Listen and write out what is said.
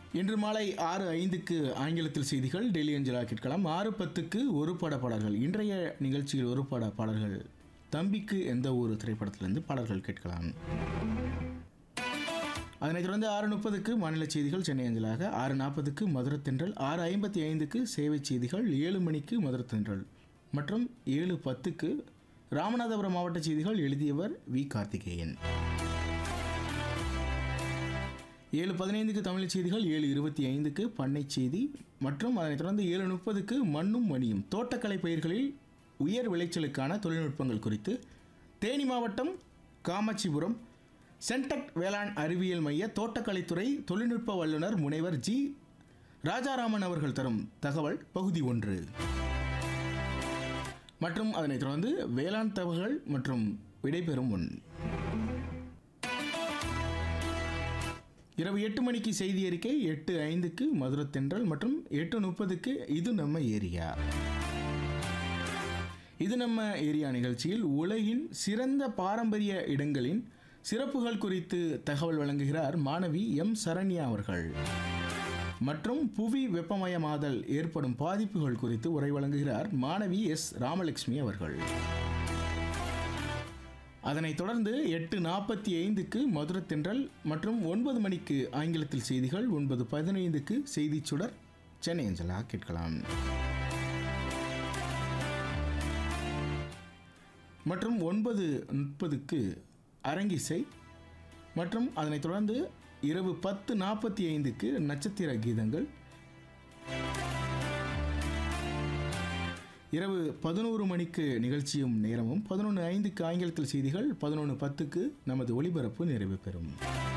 இன்று மாலை ஆறு ஐந்துக்கு ஆங்கிலத்தில் செய்திகள் டெல்லி அஞ்சலா கேட்கலாம் ஆறு பத்துக்கு ஒரு பட பாடல்கள் இன்றைய நிகழ்ச்சியில் ஒரு பட பாடல்கள் தம்பிக்கு எந்த ஒரு திரைப்படத்திலிருந்து பாடல்கள் கேட்கலாம் அதனைத் தொடர்ந்து ஆறு முப்பதுக்கு மாநில செய்திகள் சென்னை அஞ்சலாக ஆறு நாற்பதுக்கு மதுரை தென்றல் ஆறு ஐம்பத்தி ஐந்துக்கு சேவை செய்திகள் ஏழு மணிக்கு மதுரை தென்றல் மற்றும் ஏழு பத்துக்கு ராமநாதபுரம் மாவட்ட செய்திகள் எழுதியவர் வி கார்த்திகேயன் ஏழு பதினைந்துக்கு தமிழ் செய்திகள் ஏழு இருபத்தி ஐந்துக்கு பண்ணை செய்தி மற்றும் அதனைத் தொடர்ந்து ஏழு முப்பதுக்கு மண்ணும் மணியும் தோட்டக்கலை பயிர்களில் உயர் விளைச்சலுக்கான தொழில்நுட்பங்கள் குறித்து தேனி மாவட்டம் காமாட்சிபுரம் சென்டெக் வேளாண் அறிவியல் மைய தோட்டக்கலைத்துறை தொழில்நுட்ப வல்லுநர் முனைவர் ஜி ராஜாராமன் அவர்கள் தரும் தகவல் பகுதி ஒன்று மற்றும் அதனைத் தொடர்ந்து வேளாண் தகவல்கள் மற்றும் விடைபெறும் ஒன் இரவு எட்டு மணிக்கு செய்தி அறிக்கை எட்டு ஐந்துக்கு மதுரை தென்றல் மற்றும் எட்டு முப்பதுக்கு இது நம்ம ஏரியா இது நம்ம ஏரியா நிகழ்ச்சியில் உலகின் சிறந்த பாரம்பரிய இடங்களின் சிறப்புகள் குறித்து தகவல் வழங்குகிறார் மாணவி எம் சரண்யா அவர்கள் மற்றும் புவி வெப்பமயமாதல் ஏற்படும் பாதிப்புகள் குறித்து உரை வழங்குகிறார் மாணவி எஸ் ராமலட்சுமி அவர்கள் அதனைத் தொடர்ந்து எட்டு நாற்பத்தி ஐந்துக்கு மதுரை தென்றல் மற்றும் ஒன்பது மணிக்கு ஆங்கிலத்தில் செய்திகள் ஒன்பது பதினைந்துக்கு செய்திச் சுடர் சென்னை அஞ்சலா கேட்கலாம் மற்றும் ஒன்பது முப்பதுக்கு அரங்கிசை மற்றும் அதனைத் தொடர்ந்து இரவு பத்து நாற்பத்தி ஐந்துக்கு நட்சத்திர கீதங்கள் இரவு பதினோரு மணிக்கு நிகழ்ச்சியும் நேரமும் பதினொன்று ஐந்துக்கு ஆங்கிலத்தில் செய்திகள் பதினொன்று பத்துக்கு நமது ஒளிபரப்பு நிறைவு பெறும்